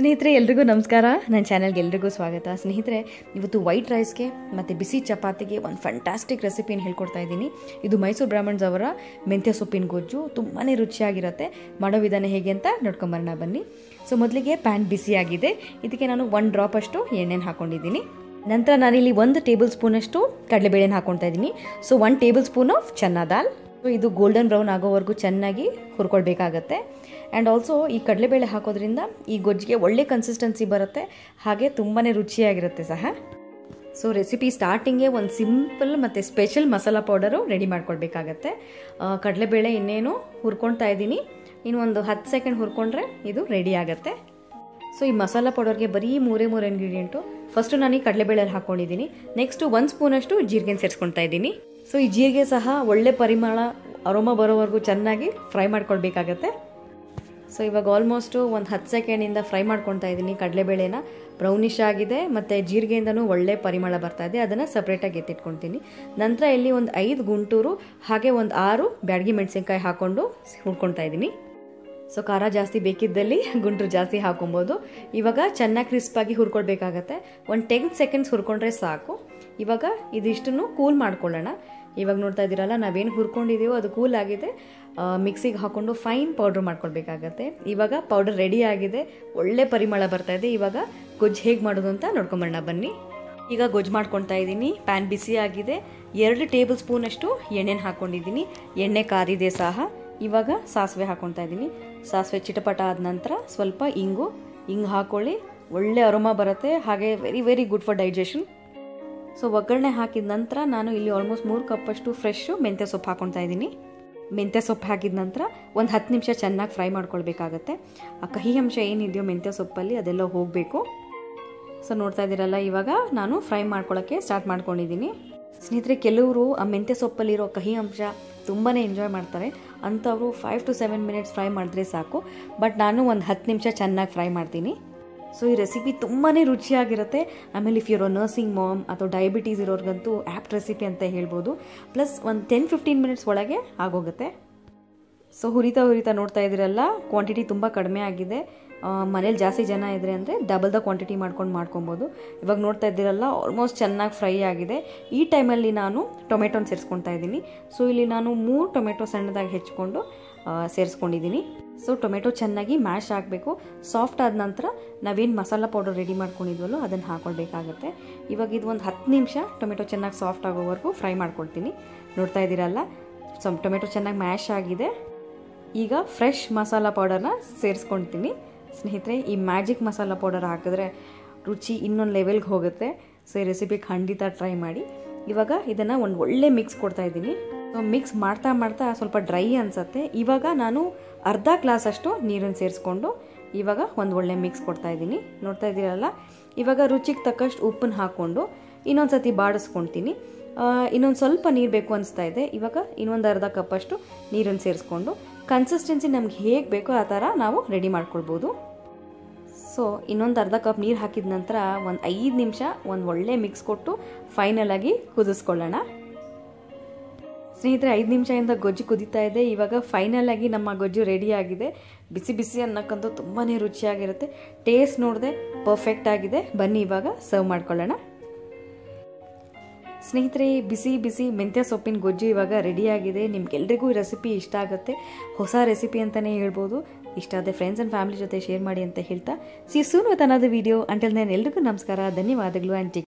ಸ್ನೇಹಿತರೆ ಎಲ್ರಿಗೂ ನಮಸ್ಕಾರ ನನ್ನ ಚಾನಲ್ಗೆ ಎಲ್ರಿಗೂ ಸ್ವಾಗತ ಸ್ನೇಹಿತರೆ ಇವತ್ತು ವೈಟ್ ರೈಸ್ಗೆ ಮತ್ತು ಬಿಸಿ ಚಪಾತಿಗೆ ಒಂದು ಫ್ಯಾಂಟಾಸ್ಟಿಕ್ ರೆಸಿಪಿನ ಹೇಳ್ಕೊಡ್ತಾ ಇದ್ದೀನಿ ಇದು ಮೈಸೂರು ಬ್ರಾಹ್ಮಣ್ಸ್ ಅವರ ಮೆಂತ್ಯ ಸೊಪ್ಪಿನ ಗೊಜ್ಜು ತುಂಬಾ ರುಚಿಯಾಗಿರುತ್ತೆ ಮಾಡೋ ವಿಧಾನ ಹೇಗೆ ಅಂತ ನೋಡ್ಕೊಂಬರೋಣ ಬನ್ನಿ ಸೊ ಮೊದಲಿಗೆ ಪ್ಯಾನ್ ಬಿಸಿಯಾಗಿದೆ ಇದಕ್ಕೆ ನಾನು ಒನ್ ಡ್ರಾಪ್ ಅಷ್ಟು ಎಣ್ಣೆನ ಹಾಕೊಂಡಿದ್ದೀನಿ ನಂತರ ನಾನಿಲ್ಲಿ ಒಂದು ಟೇಬಲ್ ಸ್ಪೂನಷ್ಟು ಕಡಲೆಬೇಳೆನ ಹಾಕೊಳ್ತಾ ಇದ್ದೀನಿ so one table spoon of chana dal so ಇದು ಗೋಲ್ಡನ್ ಬ್ರೌನ್ ಆಗೋವರೆಗೂ ಚೆನ್ನಾಗಿ ಹುರ್ಕೊಳ್ಬೇಕಾಗತ್ತೆ ಆ್ಯಂಡ್ ಆಲ್ಸೋ ಈ ಕಡಲೆಬೇಳೆ ಹಾಕೋದ್ರಿಂದ ಈ ಗೊಜ್ಜಿಗೆ ಒಳ್ಳೆ ಕನ್ಸಿಸ್ಟೆನ್ಸಿ ಬರುತ್ತೆ ಹಾಗೆ ತುಂಬಾ ರುಚಿಯಾಗಿರುತ್ತೆ ಸಹ ಸೊ ರೆಸಿಪಿ ಸ್ಟಾರ್ಟಿಂಗೇ ಒಂದು ಸಿಂಪಲ್ ಮತ್ತು ಸ್ಪೆಷಲ್ ಮಸಾಲ ಪೌಡರು ರೆಡಿ ಮಾಡ್ಕೊಳ್ಬೇಕಾಗತ್ತೆ ಕಡಲೆಬೇಳೆ ಇನ್ನೇನು ಹುರ್ಕೊಳ್ತಾ ಇದ್ದೀನಿ ಇನ್ನು ಒಂದು ಹತ್ತು ಸೆಕೆಂಡ್ ಹುರ್ಕೊಂಡ್ರೆ ಇದು ರೆಡಿ ಆಗುತ್ತೆ ಸೊ ಈ ಮಸಾಲ ಪೌಡರ್ಗೆ ಬರೀ ಮೂರೇ ಮೂರು ಇಂಗ್ರೀಡಿಯೆಂಟು ಫಸ್ಟು ನಾನು ಈ ಕಡಲೆಬೇಳೆಯಲ್ಲಿ ಹಾಕ್ಕೊಂಡಿದ್ದೀನಿ ನೆಕ್ಸ್ಟು ಒಂದು ಸ್ಪೂನಷ್ಟು ಜೀರಿಗೆನ ಸೇರಿಸ್ಕೊಳ್ತಾ ಇದ್ದೀನಿ ಸೊ ಈ ಜೀರಿಗೆ ಸಹ ಒಳ್ಳೆ ಪರಿಮಳ ಅರೋಮ ಬರೋವರೆಗೂ ಚೆನ್ನಾಗಿ ಫ್ರೈ ಮಾಡ್ಕೊಳ್ಬೇಕಾಗತ್ತೆ ಸೊ ಇವಾಗ ಆಲ್ಮೋಸ್ಟು ಒಂದು ಹತ್ತು ಸೆಕೆಂಡಿಂದ ಫ್ರೈ ಮಾಡ್ಕೊಳ್ತಾ ಇದ್ದೀನಿ ಕಡಲೆಬೇಳೆನ ಬ್ರೌನಿಶ್ ಆಗಿದೆ ಮತ್ತು ಜೀರಿಗೆಯಿಂದನೂ ಒಳ್ಳೆ ಪರಿಮಳ ಬರ್ತಾ ಇದೆ ಅದನ್ನು ಸಪ್ರೇಟಾಗಿ ಎತ್ತಿಟ್ಕೊಳ್ತೀನಿ ನಂತರ ಇಲ್ಲಿ ಒಂದು ಐದು ಗುಂಟೂರು ಹಾಗೆ ಒಂದು ಆರು ಬ್ಯಾಡಗಿ ಮೆಣಸಿನ್ಕಾಯಿ ಹಾಕ್ಕೊಂಡು ಹುಡ್ಕೊಳ್ತಾ ಇದ್ದೀನಿ ಸೊ ಖಾರ ಜಾಸ್ತಿ ಬೇಕಿದ್ದಲ್ಲಿ ಗುಂಟೂರು ಜಾಸ್ತಿ ಹಾಕೊಬೋದು ಇವಾಗ ಚೆನ್ನಾಗಿ ಕ್ರಿಸ್ಪಾಗಿ ಹುರ್ಕೊಳ್ಬೇಕಾಗತ್ತೆ ಒಂದು ಟೆನ್ ಸೆಕೆಂಡ್ಸ್ ಹುರ್ಕೊಂಡ್ರೆ ಸಾಕು ಇವಾಗ ಇದಿಷ್ಟನ್ನು ಕೂಲ್ ಮಾಡ್ಕೊಳ್ಳೋಣ ಇವಾಗ ನೋಡ್ತಾ ಇದ್ದೀರಲ್ಲ ನಾವೇನು ಹುರ್ಕೊಂಡಿದ್ದೀವೋ ಅದು ಕೂಲ್ ಆಗಿದೆ ಮಿಕ್ಸಿಗೆ ಹಾಕ್ಕೊಂಡು ಫೈನ್ ಪೌಡ್ರ್ ಮಾಡ್ಕೊಳ್ಬೇಕಾಗತ್ತೆ ಇವಾಗ ಪೌಡರ್ ರೆಡಿ ಆಗಿದೆ ಒಳ್ಳೆ ಪರಿಮಳ ಬರ್ತಾ ಇದೆ ಇವಾಗ ಗೊಜ್ಜು ಹೇಗೆ ಮಾಡೋದು ಅಂತ ನೋಡ್ಕೊಂಬರೋಣ ಬನ್ನಿ ಈಗ ಗೊಜ್ಜು ಮಾಡ್ಕೊಳ್ತಾ ಇದ್ದೀನಿ ಪ್ಯಾನ್ ಬಿಸಿ ಆಗಿದೆ ಎರಡು ಟೇಬಲ್ ಸ್ಪೂನಷ್ಟು ಎಣ್ಣೆನ ಹಾಕ್ಕೊಂಡಿದ್ದೀನಿ ಎಣ್ಣೆ ಕಾರಿದೆ ಸಹ ಇವಾಗ ಸಾಸಿವೆ ಹಾಕ್ಕೊಳ್ತಾ ಇದ್ದೀನಿ ಸಾಸಿವೆ ಚಿಟಪಟ ಆದ ನಂತರ ಸ್ವಲ್ಪ ಇಂಗು ಹಿಂಗೆ ಹಾಕ್ಕೊಳ್ಳಿ ಒಳ್ಳೆ ಅರೋಮ ಬರುತ್ತೆ ಹಾಗೆ very very good for digestion so ಒಗ್ಗರಣೆ ಹಾಕಿದ ನಂತರ ನಾನು ಇಲ್ಲಿ ಆಲ್ಮೋಸ್ಟ್ ಮೂರು ಕಪ್ಪಷ್ಟು ಫ್ರೆಶ್ಶು ಮೆಂತ್ಯ ಸೊಪ್ಪು ಹಾಕ್ಕೊಳ್ತಾ ಇದ್ದೀನಿ ಮೆಂತ್ಯ ಸೊಪ್ಪು ಹಾಕಿದ ನಂತರ ಒಂದು ಹತ್ತು ನಿಮಿಷ ಚೆನ್ನಾಗಿ ಫ್ರೈ ಮಾಡ್ಕೊಳ್ಬೇಕಾಗತ್ತೆ ಆ ಕಹಿ ಅಂಶ ಏನಿದೆಯೋ ಮೆಂತ್ಯ ಸೊಪ್ಪಲ್ಲಿ ಅದೆಲ್ಲ ಹೋಗಬೇಕು ಸೊ ನೋಡ್ತಾ ಇದ್ದೀರಲ್ಲ ಇವಾಗ ನಾನು ಫ್ರೈ ಮಾಡ್ಕೊಳ್ಳೋಕ್ಕೆ ಸ್ಟಾರ್ಟ್ ಮಾಡ್ಕೊಂಡಿದ್ದೀನಿ ಸ್ನೇಹಿತರೆ ಕೆಲವರು ಆ ಮೆಂತ್ಯ ಸೊಪ್ಪಲ್ಲಿರೋ ಕಹಿ ಅಂಶ ತುಂಬಾ ಎಂಜಾಯ್ ಮಾಡ್ತಾರೆ ಅಂಥವರು five to seven minutes fry ಮಾಡಿದ್ರೆ ಸಾಕು ಬಟ್ ನಾನು ಒಂದು ಹತ್ತು ನಿಮಿಷ ಚೆನ್ನಾಗಿ ಫ್ರೈ ಮಾಡ್ತೀನಿ ಸೊ ಈ ರೆಸಿಪಿ ತುಂಬಾ ರುಚಿಯಾಗಿರುತ್ತೆ ಆಮೇಲೆ ಇಫ್ ಇರೋ ನರ್ಸಿಂಗ್ ಮಾಮ್ ಅಥವಾ ಡಯಾಬಿಟೀಸ್ ಇರೋರ್ಗಂತೂ ಆ್ಯಪ್ಟ್ ರೆಸಿಪಿ ಅಂತ ಹೇಳ್ಬೋದು ಪ್ಲಸ್ ಒಂದು ಟೆನ್ ಫಿಫ್ಟೀನ್ ಮಿನಿಟ್ಸ್ ಒಳಗೆ ಆಗೋಗುತ್ತೆ ಸೊ ಹುರಿತಾ ಹುರಿತಾ ನೋಡ್ತಾ ಇದ್ದೀರಲ್ಲ ಕ್ವಾಂಟಿಟಿ ತುಂಬ ಕಡಿಮೆ ಆಗಿದೆ ಮನೇಲಿ ಜಾಸ್ತಿ ಜನ ಇದ್ರೆ ಅಂದರೆ ಡಬಲ್ ದ ಕ್ವಾಂಟಿಟಿ ಮಾಡ್ಕೊಂಡು ಮಾಡ್ಕೊಬೋದು ಇವಾಗ ನೋಡ್ತಾ ಇದ್ದೀರಲ್ಲ ಆಲ್ಮೋಸ್ಟ್ ಚೆನ್ನಾಗಿ ಫ್ರೈ ಆಗಿದೆ ಈ ಟೈಮಲ್ಲಿ ನಾನು ಟೊಮೆಟೊನ ಸೇರಿಸ್ಕೊಳ್ತಾ ಇದ್ದೀನಿ ಸೊ ಇಲ್ಲಿ ನಾನು ಮೂರು ಟೊಮೆಟೊ ಸಣ್ಣದಾಗಿ ಹೆಚ್ಕೊಂಡು ಸೇರಿಸ್ಕೊಂಡಿದ್ದೀನಿ ಸೊ ಟೊಮೆಟೊ ಚೆನ್ನಾಗಿ ಮ್ಯಾಶ್ ಆಗಬೇಕು ಸಾಫ್ಟ್ ಆದ ನಂತರ ನಾವೇನು ಮಸಾಲ ಪೌಡರ್ ರೆಡಿ ಮಾಡ್ಕೊಂಡಿದ್ವಲ್ಲೋ ಅದನ್ನು ಹಾಕೊಳ್ಬೇಕಾಗತ್ತೆ ಇವಾಗ ಇದು ಒಂದು ಹತ್ತು ನಿಮಿಷ ಟೊಮೆಟೊ ಚೆನ್ನಾಗಿ ಸಾಫ್ಟ್ ಆಗೋವರೆಗೂ ಫ್ರೈ ಮಾಡ್ಕೊಳ್ತೀನಿ ನೋಡ್ತಾ ಇದ್ದೀರಲ್ಲ ಸೊ ಟೊಮೆಟೊ ಚೆನ್ನಾಗಿ ಮ್ಯಾಶ್ ಆಗಿದೆ ಈಗ ಫ್ರೆಶ್ ಮಸಾಲ ಪೌಡರ್ನ ಸೇರಿಸ್ಕೊಳ್ತೀನಿ ಸ್ನೇಹಿತರೆ ಈ ಮ್ಯಾಜಿಕ್ ಮಸಾಲ ಪೌಡರ್ ಹಾಕಿದ್ರೆ ರುಚಿ ಇನ್ನೊಂದು ಲೆವೆಲ್ಗೆ ಹೋಗುತ್ತೆ ಸೊ ಈ ರೆಸಿಪಿ ಖಂಡಿತ ಟ್ರೈ ಮಾಡಿ ಇವಾಗ ಇದನ್ನು ಒಂದು ಒಳ್ಳೆ ಮಿಕ್ಸ್ ಕೊಡ್ತಾ ಇದ್ದೀನಿ ಮಿಕ್ಸ್ ಮಾಡ್ತಾ ಮಾಡ್ತಾ ಸ್ವಲ್ಪ ಡ್ರೈ ಅನಿಸುತ್ತೆ ಇವಾಗ ನಾನು ಅರ್ಧ ಗ್ಲಾಸ್ ಅಷ್ಟು ನೀರನ್ನು ಸೇರಿಸ್ಕೊಂಡು ಇವಾಗ ಒಂದು ಒಳ್ಳೆ ಮಿಕ್ಸ್ ಕೊಡ್ತಾ ಇದ್ದೀನಿ ನೋಡ್ತಾ ಇದ್ದೀರಲ್ಲ ಇವಾಗ ರುಚಿಗೆ ತಕ್ಕಷ್ಟು ಉಪ್ಪನ್ನು ಹಾಕ್ಕೊಂಡು ಇನ್ನೊಂದು ಸತಿ ಬಾಡಿಸ್ಕೊಳ್ತೀನಿ ಇನ್ನೊಂದು ಸ್ವಲ್ಪ ನೀರು ಬೇಕು ಅನಿಸ್ತಾ ಇದೆ ಇವಾಗ ಇನ್ನೊಂದು ಅರ್ಧ ಕಪ್ಪಷ್ಟು ನೀರನ್ನು ಸೇರಿಸ್ಕೊಂಡು ಕನ್ಸಿಸ್ಟೆನ್ಸಿ ನಮ್ಗೆ ಹೇಗೆ ಬೇಕೋ ಆ ಥರ ನಾವು ರೆಡಿ ಮಾಡ್ಕೊಳ್ಬೋದು ಸೊ ಇನ್ನೊಂದು ಅರ್ಧ ಕಪ್ ನೀರು ಹಾಕಿದ ನಂತರ ಒಂದು ಐದು ನಿಮಿಷ ಒಂದು ಒಳ್ಳೆ ಮಿಕ್ಸ್ ಕೊಟ್ಟು ಫೈನಲ್ ಆಗಿ ಕುದಿಸ್ಕೊಳ್ಳೋಣ ಸ್ನೇಹಿತರೆ ಐದು ನಿಮಿಷದಿಂದ ಗೊಜ್ಜು ಕುದೀತಾ ಇದೆ ಇವಾಗ ಫೈನಲ್ ಆಗಿ ನಮ್ಮ ಗೊಜ್ಜು ರೆಡಿ ಆಗಿದೆ ಬಿಸಿ ಬಿಸಿ ಅನ್ನಕ್ಕಂತೂ ತುಂಬಾ ರುಚಿಯಾಗಿರುತ್ತೆ ಟೇಸ್ಟ್ ನೋಡಿದೆ ಪರ್ಫೆಕ್ಟ್ ಆಗಿದೆ ಬನ್ನಿ ಇವಾಗ ಸರ್ವ್ ಮಾಡ್ಕೊಳ್ಳೋಣ ಸ್ನೇಹಿತರೆ ಬಿಸಿ ಬಿಸಿ ಮೆಂತ್ಯ ಸೊಪ್ಪಿನ ಗೊಜ್ಜು ಇವಾಗ ರೆಡಿಯಾಗಿದೆ ನಿಮ್ಗೆಲ್ರಿಗೂ ಈ ರೆಸಿಪಿ ಇಷ್ಟ ಆಗುತ್ತೆ ಹೊಸ ರೆಸಿಪಿ ಅಂತಲೇ ಹೇಳ್ಬೋದು ಇಷ್ಟ ಆದರೆ ಫ್ರೆಂಡ್ಸ್ ಆ್ಯಂಡ್ ಫ್ಯಾಮಿಲಿ ಜೊತೆ ಶೇರ್ ಮಾಡಿ ಅಂತ ಹೇಳ್ತಾ see soon with another video until ನಾನು ಎಲ್ರಿಗೂ ನಮಸ್ಕಾರ ಧನ್ಯವಾದಗಳು ಆ್ಯಂಡ್